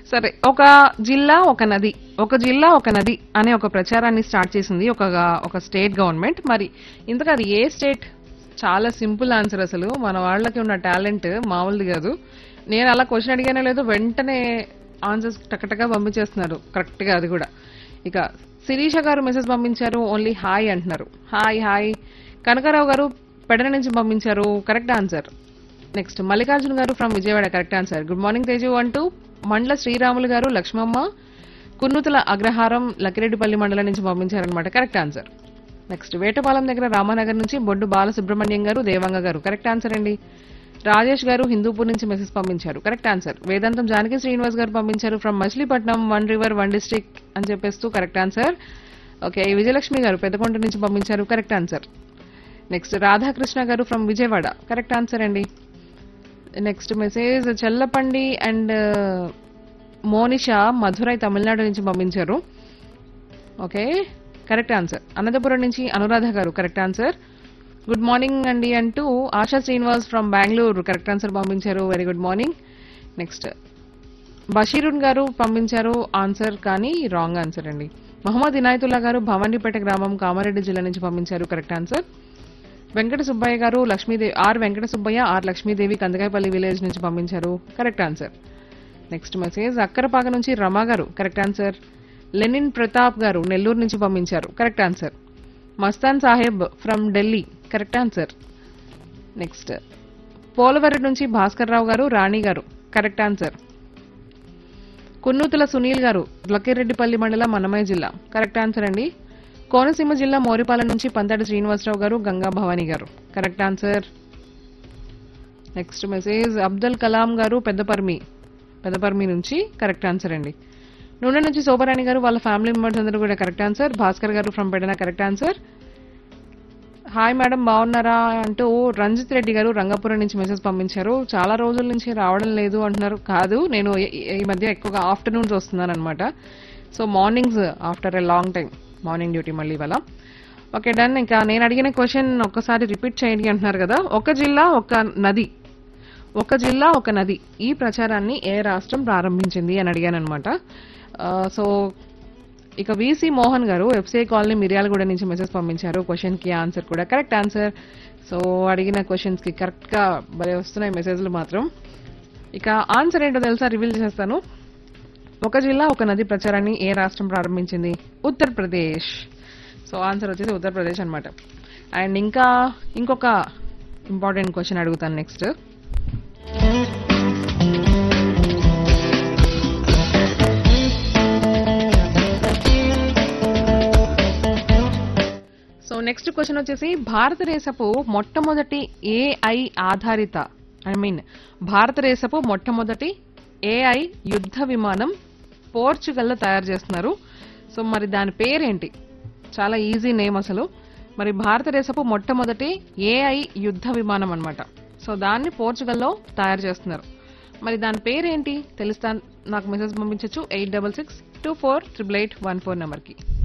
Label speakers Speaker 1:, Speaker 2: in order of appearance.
Speaker 1: సరే ఒక జిల్లా ఒక నది ఒక జిల్లా ఒక నది అనే ఒక ప్రచారాన్ని స్టార్ట్ చేసింది ఒక ఒక స్టేట్ గవర్నమెంట్ మరి ఇంతకు అది ఏ స్టేట్ చాలా సింపుల్ ఆన్సర్ అసలు మన వాళ్ళకి ఉన్న టాలెంట్ మామూలుది కాదు నేను అలా క్వశ్చన్ అడిగానే లేదు వెంటనే ఆన్సర్స్ టకటగా పంపించేస్తున్నారు కరెక్ట్ గా అది కూడా ఇక శిరీష గారు మెసేజ్ పంపించారు ఓన్లీ హాయ్ అంటున్నారు హాయ్ హాయ్ కనకారావు గారు పెడన నుంచి పంపించారు correct answer next Mallikarjuna garu from Vijayawada correct answer good morning Teju అంటూ మండల శ్రీరాములు గారు లక్ష్మమ్మ కున్నుతుల అగ్రహారం లక్కిరెడ్డిపల్లి మండలం నుంచి పంపించారనమాట కరెక్ట్ ఆన్సర్ నెక్స్ట్ వేటపాలెం దగ్గర రామానగర్ నుంచి బొడ్డు బాలసుబ్రహ్మణ్యం గారు దేవంగ గారు కరెక్ట్ ఆన్సర్ అండి రాజేష్ గారు హిందూపూర్ నుంచి మెసేజ్ పంపించారు కరెక్ట్ ఆన్సర్ వేదాంతం జానకి శ్రీనివాస్ గారు పంపించారు from Machilipatnam one river one district అని చెప్పేస్తూ కరెక్ట్ ఆన్సర్ ఓకే విజయలక్ష్మి గారు పెద్దకొండ నుంచి పంపించారు correct answer next Radhakrishna garu from Vijayawada correct answer అండి next message Chellapandi and Monisha Madurai Tamil Nadu నుంచి పంపించారు ఓకే కరెక్ట్ ఆన్సర్ అనంతపురం నుంచి అనురాధ గారు కరెక్ట్ ఆన్సర్ గుడ్ మార్నింగ్ అండి అంటూ Asha Srinivas from Bengaluru correct answer పంపించారు very good morning next Basheerun garu పంపించారు ఆన్సర్ కానీ రాంగ్ ఆన్సర్ అండి మహమ్మద్ ఇనాయతుల్లా గారు భవానీపేట గ్రామం కామారెడ్డి జిల్లా నుంచి పంపించారు correct answer Venkata Subbaiah garu Lakshmidevi R Venkata Subbaiah R Lakshmidevi Kandakayapalli village నుంచి పంపించారు correct answer next message Akkarapaka నుంచి రమా గారు కరెక్ట్ ఆన్సర్ లెనిన్ ప్రతాప్ గారు నెల్లూరు నుంచి పంపించారు correct answer Mastan Saheb from Delhi correct answer next Polavaram నుంచి భాస్కర్ రావు గారు రాణి గారు కరెక్ట్ ఆన్సర్ కున్నూతుల సునీల్ గారు లక్కిరెడ్డిపల్లి మండలం అన్నమయ్య జిల్లా కరెక్ట్ ఆన్సర్ అండి కోనసీమ జిల్లా మోరిపాలెం నుంచి పంతాడి శ్రీనివాసరావు గారు Ganga Bhavani garu correct answer next message Abdul Kalam garu Peddaparmi పెద్దపర్మి నుంచి కరెక్ట్ ఆన్సర్ అండి నూనె నుంచి శోభరాణి గారు వాళ్ళ ఫ్యామిలీ మెంబర్స్ అందరూ కూడా correct answer Bhaskar garu from Pedana correct answer hi madam బాగున్నారా అంటూ రంజిత్ రెడ్డి గారు రంగపురం నుంచి మెసేజ్ పంపించారు చాలా రోజుల నుంచి రావడం లేదు అంటున్నారు కాదు నేను ఈ- ఈ మధ్య ఎక్కువగా ఆఫ్టర్నూన్స్ వస్తున్నాను అనమాట so mornings after a long time morning duty మళ్ళీ ఇవాళ ఓకే డన్ ఇంకా నేను అడిగిన క్వశ్చన్ ఒక్కసారి రిపీట్ చేయండి అంటున్నారు కదా ఒక జిల్లా ఒక నది ఒక జిల్లా ఒక నది ఈ ప్రచారాన్ని ఏ రాష్ట్రం ప్రారంభించింది అని అడిగాను అనమాట సో ఇక విసి మోహన్ గారు ఎఫ్సిఐ కాలనీ మిర్యాలగూడ నుంచి మెసేజ్ పంపించారు క్వశ్చన్ కి ఆన్సర్ కూడా కరెక్ట్ ఆన్సర్ సో అడిగిన క్వశ్చన్స్ కి కరెక్ట్ గా భలే వస్తున్నాయి మెసేజ్లు మాత్రం ఇక ఆన్సర్ ఏంటో తెలుసా రివీల్ చేస్తాను ఒక జిల్లా ఒక నది ప్రచారాన్ని ఏ రాష్ట్రం ప్రారంభించింది ఉత్తరప్రదేశ్ సో ఆన్సర్ వచ్చేసి ఉత్తరప్రదేశ్ అన్నమాట అండ్ ఇంకా ఇంకొక ఇంపార్టెంట్ క్వశ్చన్ అడుగుతాను నెక్స్ట్ సో నెక్స్ట్ క్వశ్చన్ వచ్చేసి భారతదేశపు మొట్టమొదటి ఏఐ ఆధారిత ఐ మీన్ భారతదేశపు మొట్టమొదటి ఏఐ యుద్ధ విమానం పోర్చుగల్లో తయారు చేస్తున్నారు సో మరి దాని పేరేంటి చాలా ఈజీ నేమ్ అసలు మరి భారతదేశపు మొట్టమొదటి ఏఐ యుద్ధ విమానం అన్నమాట సో దాన్ని పోర్చుగల్లో తయారు చేస్తున్నారు మరి దాని పేరేంటి తెలుస్తా నాకు మెసేజ్ పంపించవచ్చు eight double six two four triple eight one four నెంబర్కి